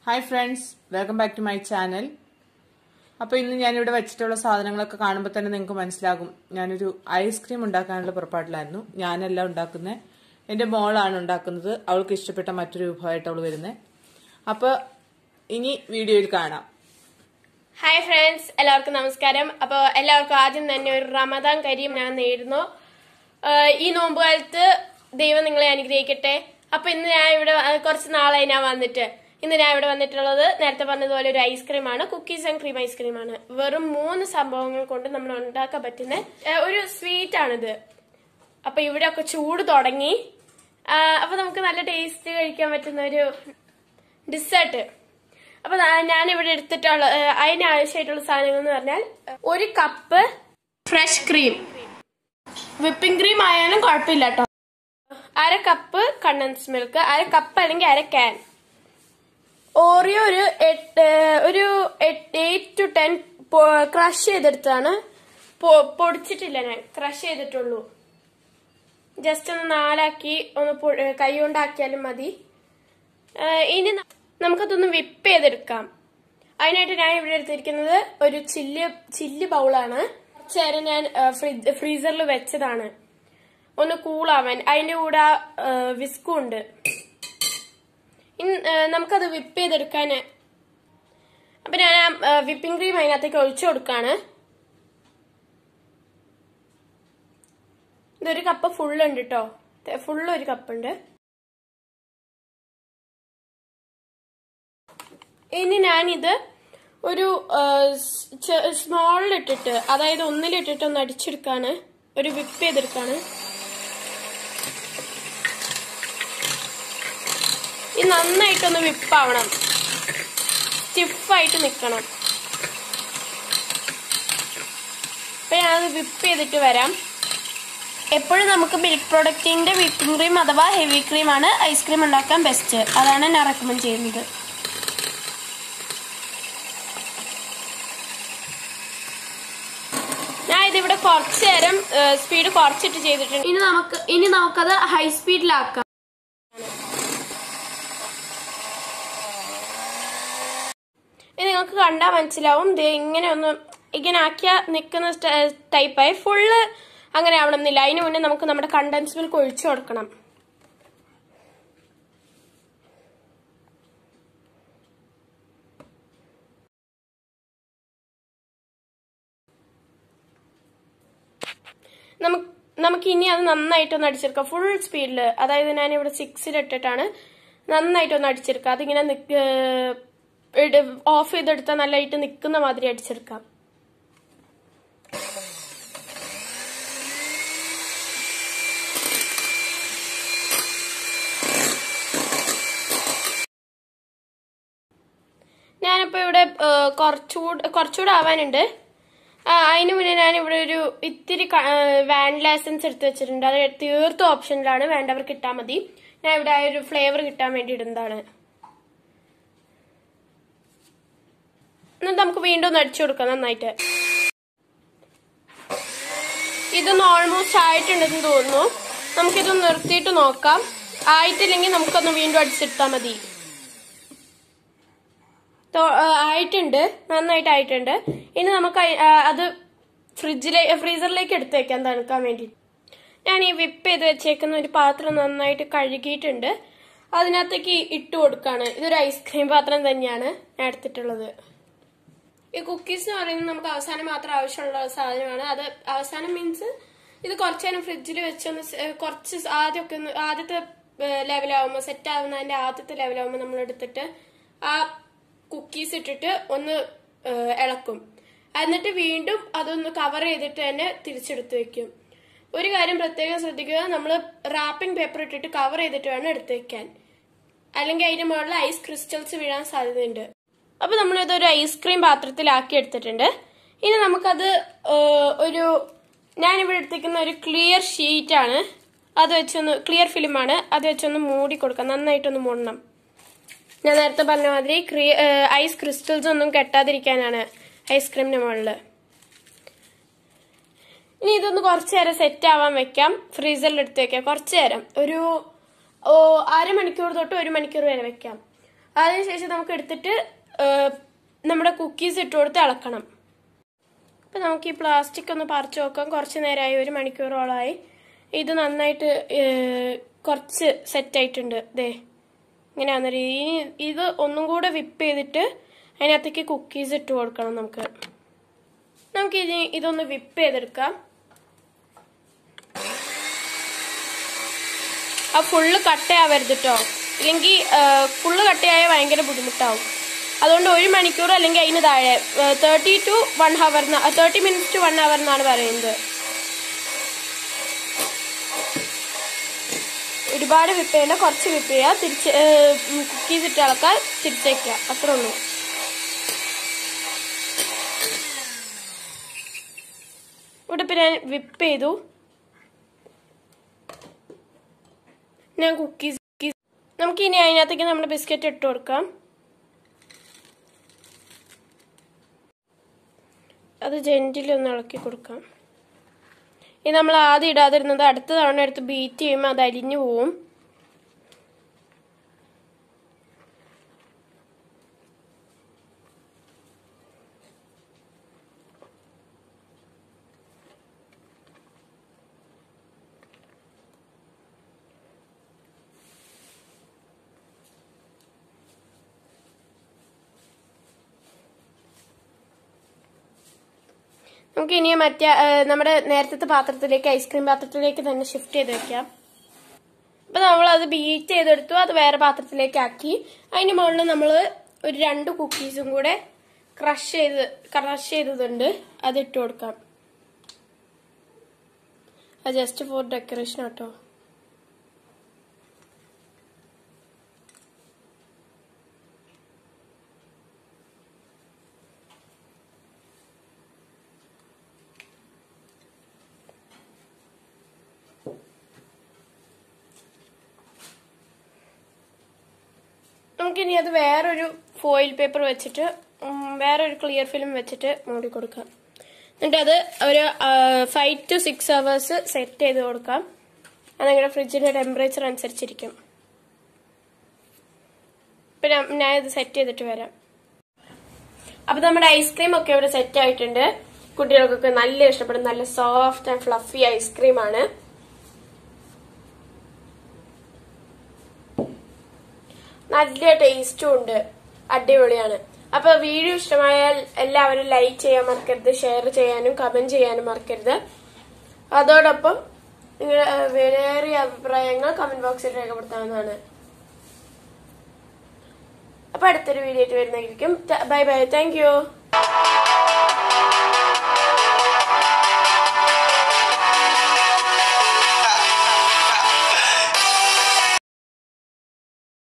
hi friends welcome back to my channel അപ്പോൾ ഇന്ന് ഞാനിവിടെ വെച്ചിട്ടുള്ള സാധനങ്ങളൊക്കെ കാണുമ്പോൾ തന്നെ നിങ്ങൾക്ക് മനസ്സിലാകും ഞാനൊരു ഐസ്ക്രീം ഉണ്ടാക്കാനുള്ള പുറപ്പാടിലായിരുന്നു ഞാനല്ല ഉണ്ടാക്കുന്നത് എൻ്റെ മോളാണ് ഉണ്ടാക്കുന്നത് അവൾക്ക് ഇഷ്ടപ്പെട്ട മറ്റൊരു വിഭവമായിട്ട് അവൾ വരുന്നത് അപ്പോൾ ഇനി വീഡിയോയിൽ കാണാം ഹായ് ഫ്രണ്ട്സ് എല്ലാവർക്കും നമസ്കാരം അപ്പോൾ എല്ലാവർക്കും ആദ്യം തന്നെ ഒരു റമദാൻ കരീം ഞാൻ നേരുന്നു ആഹ് ഈ നോമ്പ് കാലത്ത് ദൈവം നിങ്ങളെ അനുഗ്രഹിക്കട്ടെ അപ്പൊ ഇന്ന് ഞാൻ ഇവിടെ ആഹ് കുറച്ച് നാളായി ഞാൻ വന്നിട്ട് ഇന്ന് ഞാൻ ഇവിടെ വന്നിട്ടുള്ളത് നേരത്തെ പറഞ്ഞതുപോലെ ഒരു ഐസ്ക്രീം ആണ് കുക്കീസ് ആൻഡ് ക്രീം ഐസ്ക്രീം ആണ് വെറും മൂന്ന് സംഭവങ്ങൾ കൊണ്ട് നമ്മൾ ഉണ്ടാക്കാൻ പറ്റുന്ന ആഹ് ഒരു സ്വീറ്റ് ആണിത് അപ്പൊ ഇവിടെ ഒക്കെ ചൂട് തുടങ്ങി ആഹ് അപ്പൊ നമുക്ക് നല്ല ടേസ്റ്റ് കഴിക്കാൻ പറ്റുന്ന ഒരു ഡിസേർട്ട് അപ്പൊ ഞാൻ ഇവിടെ എടുത്തിട്ടുള്ള ഏഹ് അതിന് ആവശ്യമായിട്ടുള്ള സാധനങ്ങൾ എന്ന് പറഞ്ഞാൽ ഒരു cup fresh cream whipping cream ആയാലും കുഴപ്പമില്ല കേട്ടോ അര കപ്പ് കണ്ടൻസ് മിൽക്ക് അര കപ്പ് അല്ലെങ്കിൽ അര ക്യാൻ ഓറിയോ ഒരു എട്ട് ഒരു എയ്റ്റ് ടു ടെൻ ക്രഷ് ചെയ്തെടുത്താണ് പൊ- പൊടിച്ചിട്ടില്ല ഞാൻ ക്രഷ് ചെയ്തിട്ടുള്ളൂ ജസ്റ്റ് ഒന്ന് നാലാക്കി ഒന്ന് പൊ- ഏഹ് കൈ കൊണ്ടാക്കിയാലും മതി ഏഹ് ഇനി ന- നമുക്കതൊന്ന് വിപ്പ് ചെയ്തെടുക്കാം അതിനായിട്ട് ഞാൻ ഇവിടെ എടുത്തിരിക്കുന്നത് ഒരു ചില്ല് ചില്ല് ബൗളാണ് കുറച്ച് നേരം ഞാൻ ഫ്രീസറിൽ വെച്ചതാണ് ഒന്ന് കൂളാവാൻ അതിന്റെ കൂടെ വിസ്കും ഉണ്ട് ഇനി, ഏഹ് നമുക്കത് വിപ്പ് ചെയ്തെടുക്കാൻ അപ്പൊ ഞാൻ വിപ്പിംഗ് ക്രീം അതിനകത്തേക്ക് ഒഴിച്ചു കൊടുക്കാണ് ഇതൊരു കപ്പ് ഫുള്ള് ഉണ്ട് കേട്ടോ ഫുള്ള് ഒരു കപ്പ് ഉണ്ട് ഇനി ഞാനിത് ഒരു സ്മോളിലിട്ടിട്ട് അതായത് ഒന്നിലിട്ടിട്ട് ഒന്ന് അടിച്ചെടുക്കാണ് ഒരു വിപ്പ് ചെയ്തെടുക്കാണ് ഇത് നന്നായിട്ടൊന്ന് വിപ്പാവണം സ്റ്റിഫായിട്ട് നിൽക്കണം അപ്പൊ ഞാനത് വിപ്പ് ചെയ്തിട്ട് വരാം എപ്പോഴും നമുക്ക് മിൽക്ക് പ്രൊഡക്റ്റിന്റെ വിപ്പിംഗ് ക്രീം അഥവാ ഹെവി ക്രീം ആണ് ഐസ്ക്രീം ഉണ്ടാക്കാൻ ബെസ്റ്റ് അതാണ് ഞാൻ റെക്കമെൻഡ് ചെയ്യുന്നത് ഞാൻ ഇതിവിടെ കുറച്ച് നേരം സ്പീഡ് കുറച്ചിട്ട് ചെയ്തിട്ടുണ്ട് ഇനി നമുക്ക് ഇനി നമുക്കത് ഹൈ സ്പീഡിലാക്കാം ഇത് നിങ്ങൾക്ക് കണ്ടാൽ മനസ്സിലാവും ഇത് ഇങ്ങനെ ഒന്ന് ഇങ്ങനെ ആക്കിയ നിൽക്കുന്ന ടൈപ്പായി ഫുള്ള് അങ്ങനെ ആവണമെന്നില്ല അതിന് മുന്നേ നമുക്ക് നമ്മുടെ കണ്ടൻസ് മിൽക്ക് ഒഴിച്ചു കൊടുക്കണം നമുക്ക് നമുക്ക് ഇനി അത് നന്നായിട്ടൊന്ന് അടിച്ചെടുക്കാം ഫുൾ സ്പീഡിൽ അതായത് ഞാൻ ഇവിടെ സിക്സിൽ ഇട്ടിട്ടാണ് നന്നായിട്ടൊന്ന് അടിച്ചെടുക്കാം അതിങ്ങനെ ഓഫ് ചെയ്തെടുത്താൽ നല്ലതായിട്ട് നിൽക്കുന്ന മാതിരി അടിച്ചെടുക്കാം ഞാനിപ്പോൾ ഇവിടെ ഏഹ്, കുറച്ചുകൂടെ കുറച്ചുകൂടെ ആവാനുണ്ട് ആ, അതിന് മുന്നേ ഞാൻ ഇവിടെ ഒരു ഇത്തിരി വാനില എസൻസ് എടുത്ത് വെച്ചിട്ടുണ്ട് അത് തീർത്തും ഓപ്ഷനിലാണ് വേണ്ടവർക്ക് ഇട്ടാൽ മതി ഞാൻ ഇവിടെ ആ ഒരു ഫ്ലേവർ കിട്ടാൻ വേണ്ടി ഇടുന്നതാണ് എന്നിട്ട് നമുക്ക് വീണ്ടും ഒന്ന് അടിച്ചു കൊടുക്കാം നന്നായിട്ട് ഇതൊന്ന് ഓൾമോസ്റ്റ് ആയിട്ടുണ്ടെന്ന് തോന്നുന്നു നമുക്കിത് നിർത്തിയിട്ട് നോക്കാം ആയിട്ടില്ലെങ്കിൽ നമുക്കൊന്ന് വീണ്ടും അടിച്ചെടുത്താൽ മതി തോ- ആ, ആയിട്ടുണ്ട് നന്നായിട്ട് ആയിട്ടുണ്ട് ഇനി നമുക്ക് അയി- ആ, അത് ഫ്രിഡ്ജിലെ ഫ്രീസറിലേക്ക് എടുത്ത് വെക്കാൻ തണുക്കാൻ വേണ്ടി ഞാൻ ഈ വിപ്പ് ചെയ്ത് വെച്ചേക്കുന്ന ഒരു പാത്രം നന്നായിട്ട് കഴുകിയിട്ടുണ്ട് അതിനകത്തേക്ക് ഇട്ട് കൊടുക്കാണ് ഇതൊരു ഐസ്ക്രീം പാത്രം തന്നെയാണ് ഞാൻ എടുത്തിട്ടുള്ളത് ഈ കുക്കീസ് എന്ന് പറയുന്നത് നമുക്ക് അവസാനം മാത്രം ആവശ്യമുള്ള സാധനമാണ് അത് അവസാനം മീൻസ് ഇത് കുറച്ചു നേരം ഫ്രിഡ്ജിൽ വെച്ചൊന്ന് സ- ഏഹ് കുറച്ച് ആദ്യമൊക്കെ ഒന്ന് ആദ്യത്തെ ലെവലാവുമ്പോൾ സെറ്റ് ആവുന്നതിന്റെ ആദ്യത്തെ ലെവലാവുമ്പോൾ നമ്മൾ എടുത്തിട്ട് ആ കുക്കീസ് ഇട്ടിട്ട് ഒന്ന് ഏഹ് ഇളക്കും എന്നിട്ട് വീണ്ടും അതൊന്ന് കവർ ചെയ്തിട്ട് തന്നെ തിരിച്ചെടുത്ത് വെക്കും ഒരു കാര്യം പ്രത്യേകം ശ്രദ്ധിക്കുക നമ്മൾ റാപ്പിംഗ് പേപ്പർ ഇട്ടിട്ട് കവർ ചെയ്തിട്ട് വേണം എടുത്ത് വെക്കാൻ അല്ലെങ്കിൽ അതിന്റെ മുകളിൽ ഐസ് ക്രിസ്റ്റൽസ് വീഴാൻ സാധ്യതയുണ്ട് അപ്പൊ നമ്മൾ ഇതൊരു ഐസ്ക്രീം പാത്രത്തിലാക്കി എടുത്തിട്ടുണ്ട് ഇനി നമുക്കത് ഏഹ്, ഒരു ഞാനിവിടെ എടുത്തിരിക്കുന്ന ഒരു ക്ലിയർ ഷീറ്റ് ആണ് അത് വെച്ചൊന്ന് ക്ലിയർ ഫിലിമാണ് അത് വെച്ചൊന്ന് മൂടി കൊടുക്കാം നന്നായിട്ടൊന്ന് മൂടണം ഞാൻ നേരത്തെ പറഞ്ഞ മാതിരി ക്രി- ഏഹ്, ഐസ് ക്രിസ്റ്റൽസ് ഒന്നും കെട്ടാതിരിക്കാനാണ് ഐസ്ക്രീമിന്റെ മുകളിൽ ഇനി ഇതൊന്ന് കുറച്ച് നേരം സെറ്റ് ആവാൻ വെക്കാം ഫ്രീസറിൽ എടുത്ത് വെക്കാം കുറച്ച് നേരം ഒരു ഓ അരമണിക്കൂർ തൊട്ട് ഒരു മണിക്കൂർ വരെ വെക്കാം അതിനുശേഷം നമുക്ക് എടുത്തിട്ട് ഏഹ്, നമ്മുടെ കുക്കീസ് ഇട്ട് കൊടുത്ത് ഇളക്കണം അപ്പൊ നമുക്ക് ഈ പ്ലാസ്റ്റിക് ഒന്ന് പറിച്ചു നോക്കാം കുറച്ച് നേരമായി ഒരു മണിക്കൂറോളമായി ഇത് നന്നായിട്ട് ഏഹ്, കുറച്ച് സെറ്റ് ആയിട്ടുണ്ട് ദേ ഇങ്ങനെയാന്ന് ഇനി ഇത് ഒന്നും കൂടെ വിപ്പ് ചെയ്തിട്ട് അതിനകത്തേക്ക് കുക്കീസ് ഇട്ട് കൊടുക്കണം നമുക്ക് നമുക്ക് ഇനി ഇതൊന്ന് വിപ്പ് ചെയ്തെടുക്കാം ആ ഫുള്ള് കട്ടയാവരുത് കേട്ടോ ഇല്ലെങ്കിൽ ഫുള്ള് കട്ടയായ ഭയങ്കര ബുദ്ധിമുട്ടാവും അതുകൊണ്ട് ഒരു മണിക്കൂർ അല്ലെങ്കിൽ അതിന് താഴെ thirty to one hour thirty minutes to one hour എന്നാണ് പറയുന്നത് ഒരുപാട് വിപ്പ് ചെയ്യണ്ട കുറച്ച് വിപ്പ് ചെയ്യുക തിരിച്ച് കുക്കീസ് ഇട്ട് ഇളക്കാൻ തിരിച്ചേക്കുക അത്രേ ഉള്ളൂ ഇവിടെ ഇപ്പം ഞാൻ വിപ്പ് ചെയ്തു ഞാൻ കുക്കീസ് നമുക്ക് ഇനി അതിനകത്തേക്ക് നമ്മുടെ ബിസ്ക്കറ്റ് ഇട്ട് കൊടുക്കാം അത് ജെന്റിൽ ഒന്ന് ഇളക്കി കൊടുക്കാം ഇത് നമ്മൾ ആദ്യം ഇടാതിരുന്നത് അടുത്ത തവണ എടുത്ത് ബീറ്റ് ചെയ്യുമ്പോൾ അത് അരിഞ്ഞു പോവും നമുക്ക് ഇനി മറ്റേ ആ, നമ്മുടെ നേരത്തെ പാത്രത്തിലേക്ക് ഐസ്ക്രീം പാത്രത്തിലേക്ക് തന്നെ ഷിഫ്റ്റ് ചെയ്ത് വെക്കാം അപ്പൊ നമ്മൾ അത് ബീറ്റ് ചെയ്തെടുത്തു അത് വേറെ പാത്രത്തിലേക്ക് ആക്കി അതിന് മുകളിൽ നമ്മൾ ഒരു രണ്ട് കുക്കീസും കൂടെ ക്രഷ് ചെയ്ത് ക്രഷ് ചെയ്തതുണ്ട് അത് ഇട്ട് കൊടുക്കാം അത് ജസ്റ്റ് ഫോർ ഡെക്കറേഷൻ കേട്ടോ നമുക്കിനി അത് വേറൊരു ഫോയിൽ പേപ്പർ വെച്ചിട്ട് ഉം, വേറൊരു ക്ലിയർ ഫിലിം വെച്ചിട്ട് മൂടി കൊടുക്കാം എന്നിട്ട് അത് ഒരു five to six hours set ചെയ്ത് കൊടുക്കാം അത് നിങ്ങളുടെ ഫ്രിഡ്ജിന്റെ ടെമ്പറേച്ചർ അനുസരിച്ചിരിക്കും ഇപ്പൊ ഞാൻ ഞാൻ ഇത് സെറ്റ് ചെയ്തിട്ട് വരാം അപ്പൊ നമ്മുടെ ഐസ്ക്രീം ഒക്കെ ഇവിടെ സെറ്റ് ആയിട്ടുണ്ട് കുട്ടികൾക്കൊക്കെ നല്ല ഇഷ്ടപ്പെടും നല്ല സോഫ്റ്റ് ആൻഡ് ഫ്ലഫി ഐസ്ക്രീം ആണ് നല്ല ടേസ്റ്റും ഉണ്ട് അടിപൊളിയാണ് അപ്പൊ വീഡിയോ ഇഷ്ടമായാൽ എല്ലാവരും ലൈക്ക് ചെയ്യാൻ മറക്കരുത് ഷെയർ ചെയ്യാനും കമന്റ് ചെയ്യാനും മറക്കരുത് അതോടൊപ്പം നിങ്ങളുടെ ഏഹ്, വിലയേറിയ അഭിപ്രായങ്ങൾ കമന്റ് ബോക്സിൽ രേഖപ്പെടുത്താവുന്നതാണ് അപ്പൊ അടുത്തൊരു വീഡിയോ ആയിട്ട് വരുന്നതായിരിക്കും ബൈ ബൈ താങ്ക് യു